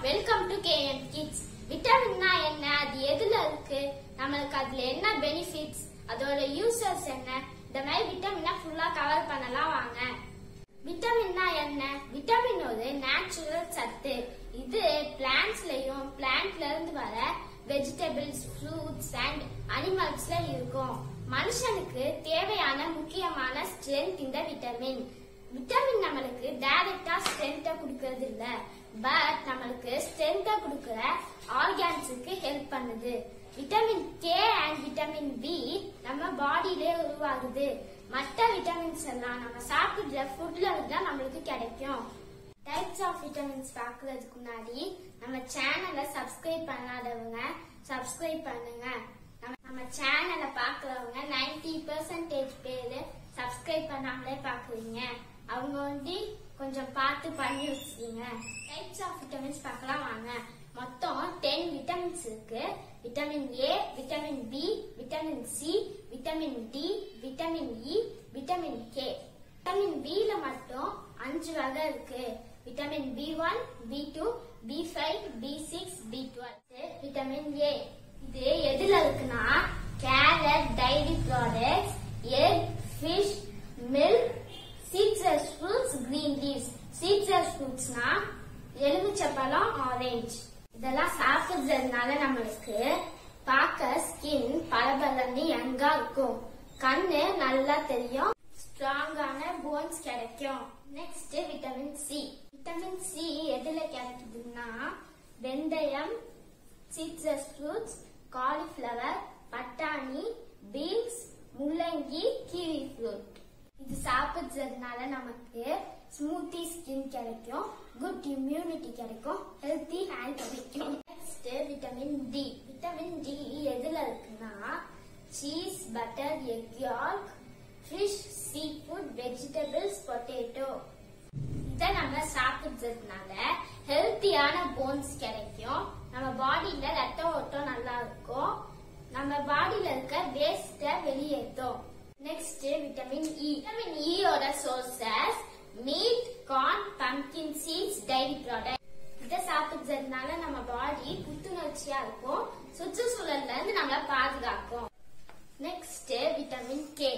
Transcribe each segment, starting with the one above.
welcome to KM kids விட்டமின்னா என்ன அது எதுல இருக்கு நம்மளுக்கு அதுல என்ன பெனிஃபிட்ஸ் அதோட யூசர்ஸ் என்ன இந்த மாதிரி விட்டமினை ஃபுல்லா கவர் பண்ணலாம் வாங்க விட்டமின்னா என்ன விட்டமின் ஒரு நேச்சுரல் சத்து இது பிளான்ட்ஸ்லயும் பிளான்ட்ல இருந்து வர வெஜிடபிள்ஸ் ஃப்ரூட்ஸ் அண்ட் அனிமல்ஸ்ல இருக்கும் மனுஷனுக்கு தேவையான முக்கியமான ஸ்ட்ரென்த் இந்த விட்டமின் விட்டமின் நம்மளுக்கு டைரக்டா ஸ்ட்ரென்த்தை கொடுக்கறது இல்ல பட் நம்மளுக்கு ஸ்ட்ரென்த்தை கொடுக்கிற ஆர்கான்ஸுக்கு ஹெல்ப் பண்ணுது vitamin K and vitamin B நம்ம பாடியிலே உருவாகுது மற்ற விட்டமின்ஸ் எல்லாம் நம்ம சாப்பிடுற ஃபுட்ல இருந்தா நம்மளுக்கு கிடைக்கும் டைப்ஸ் ஆஃப் விட்டமின்ஸ் பார்க்கறதுக்கு முன்னாடி நம்ம சேனலை சப்ஸ்கிரைப் பண்ணாதவங்க சப்ஸ்கிரைப் பண்ணுங்க நம்ம நம்ம சேனலை பார்க்கறவங்க 90% பெர்சன்டேஜ் பேரு சப்ஸ்கிரைப் பண்ணாமலே பார்க்குறீங்க அவங்க வந்து கொஞ்சம் பார்த்து பண்ணி வச்சுக்கீங்க டைப்ஸ் ஆஃப் விட்டமின்ஸ் பார்க்கலாம் வாங்க மொத்தம் டென் விட்டமின்ஸ் இருக்கு vitamin A vitamin B vitamin C vitamin D vitamin E vitamin K vitamin B ல மட்டும் அஞ்சு வகை இருக்கு vitamin B one B two B five B six B twelve vitamin A இது எதுல இருக்குன்னா carrot dairy products egg fish milk seedless fruits green leaves seedless ஃப்ரூட்ஸ்னா எலுமிச்சப்பழம் ஆரஞ்சு இதெல்லாம் சாப்பிடுறதுனால நம்மளுக்கு பார்க்க ஸ்கின் பளபளன்னு யங்கா இருக்கும் கண்ணு நல்லா தெரியும் ஸ்ட்ராங்கான போன்ஸ் கிடைக்கும் next vitamin C vitamin C எதுல கிடைக்குதுன்னா வெந்தயம் சிட்ரஸ் ஃப்ரூட்ஸ் காலிஃப்ளவர் பட்டாணி பீன்ஸ் முள்ளங்கி கிவி ஃப்ரூட் இது சாப்பிடுறதுனால நமக்கு ஸ்மூத்தி ஸ்கின் கிடைக்கும் குட் இம்யூனிட்டி கிடைக்கும் ஹெல்த்தி ஹேர் கிடைக்கும் next vitamin D vitamin D எதுல இருக்குன்னா cheese butter egg yolk fish seafood vegetables potato இதை நம்ம சாப்பிடுறதுனால ஹெல்த்தியான போன்ஸ் கிடைக்கும் நம்ம பாடியில ரத்த ஓட்டம் நல்லா இருக்கும் நம்ம பாடியில இருக்க வேஸ்ட வெளியேற்றும் நெக்ஸ்ட் விட்டமின் இ விட்டமின் இயோட sources meat corn pumpkin seeds dairy product இதை சாப்பிடுறதுனால நம்ம பாடி புத்துணர்ச்சியா இருக்கும் சுற்றுச்சூழல்ல இருந்து நம்மள பாதுகாக்கும் next vitamin K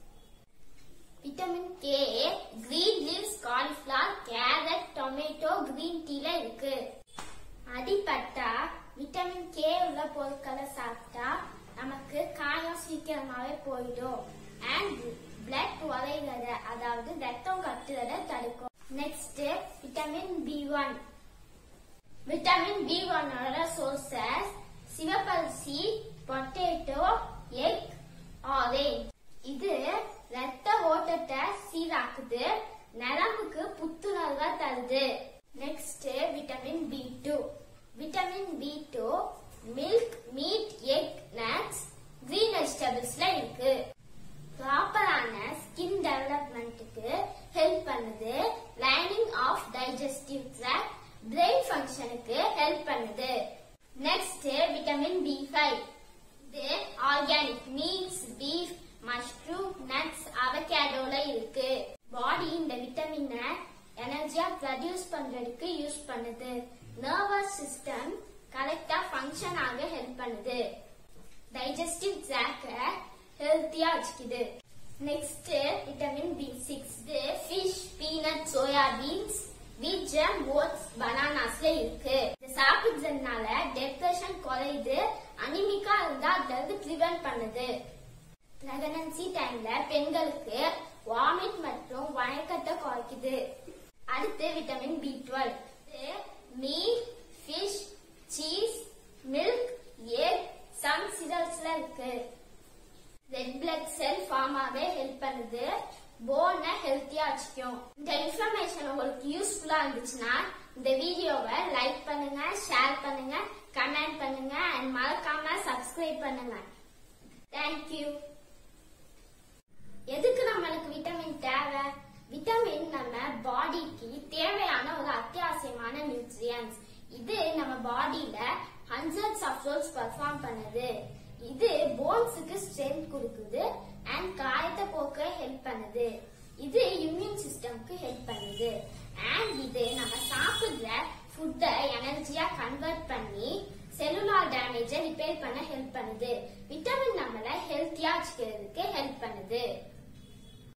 vitamin K green leaves cauliflower carrot tomato green டீல இருக்கு அடிபட்டா விட்டமின் கே உள்ள பொருட்களை சாப்பிட்டா நமக்கு காயம் சீக்கிரமாவே போயிடும் அண்ட் பிளட் உறைகிறத அதாவது ரத்தம் கட்டுறத தடுக்கும் next vitamin B one vitamin B ஒன்னோட சோர்சஸ் சிவப்பரிசி பொட்டேட்டோ எக் ஆரேஞ்ச் இது ரத்த ஓட்டத்தை சீராக்குது நரம்புக்கு புத்துணர்வை தருது next vitamin B two vitamin B two milk meat egg nuts green வெஜிடபிள்ஸ்ல இருக்கு ப்ராப்பரான ஸ்கின் டெவலப்மெண்ட்டுக்கு ஹெல்ப் பண்ணுது lining of digestive tract brain ஃபங்க்ஷனுக்கு ஹெல்ப் பண்ணுது நெக்ஸ்ட் விட்டமின் பி ஃபைவ் இது organic meats beef mushroom nuts அவகேடோல இருக்கு பாடி இந்த விட்டமினை எனர்ஜியா ப்ரொடியூஸ் பண்றதுக்கு யூஸ் பண்ணுது நர்வஸ் சிஸ்டம் கரெக்டா ஃபங்க்ஷன் ஆக ஹெல்ப் பண்ணுது டைஜஸ்டிவ் ட்ராக்க ஹெல்த்தியா வச்சுக்குது next vitamin B six fish peanut soya beans wheat germ oats பனானாஸ்ல இருக்கு இது சாப்பிடுறதுனால டெப்ரெஷன் குறையுது அனிமிக்கா இருந்தா அதுல இருந்து ப்ரிவென்ட் பண்ணுது பிரெக்னன்சி டைம்ல பெண்களுக்கு வாமிட் மற்றும் வழக்கத்தை குறைக்குது அடுத்து vitamin B twelve meat fish cheese milk egg some சிரல்ஸ்ல இருக்கு ரெட் பிளட் செல் ஃபார்ம் ஆக ஹெல்ப் பண்ணுது போனை ஹெல்த்தியா வச்சுக்கும் இந்த இன்ஃபர்மேஷன் உங்களுக்கு யூஸ்ஃபுல்லா இருந்துச்சுன்னா இந்த வீடியோவை லைக் பண்ணுங்க ஷேர் பண்ணுங்க கமெண்ட் பண்ணுங்க அண்ட் மறக்காம சப்ஸ்கிரைப் பண்ணுங்க தேங்க்யூ எதுக்கு நம்மளுக்கு விட்டமின் தேவை விட்டமின் நம்ம பாடிக்கு தேவையான ஒரு அத்தியாவசியமான நியூட்ரியன்ஸ் இது நம்ம பாடியில ஹண்ட்ரட்ஸ் ஆஃப் ரோல்ஸ் பெர்ஃபார்ம் பண்ணுது இது போன்ஸுக்கு ஸ்ட்ரென்த் கொடுக்குது அண்ட் காயத்தை போக்க ஹெல்ப் பண்ணுது இது இம்யூன் சிஸ்டம்க்கு ஹெல்ப் பண்ணுது அண்ட் இது நம்ம சாப்பிடுற ஃபுட்டை எனர்ஜி எனர்ஜியா கன்வெர்ட் பண்ணி செல்லுலார் டேமேஜை ரிப்பேர் பண்ண ஹெல்ப் பண்ணுது விட்டமின் நம்மள ஹெல்த்தியா வச்சுக்கிறதுக்கு ஹெல்ப் பண்ணுது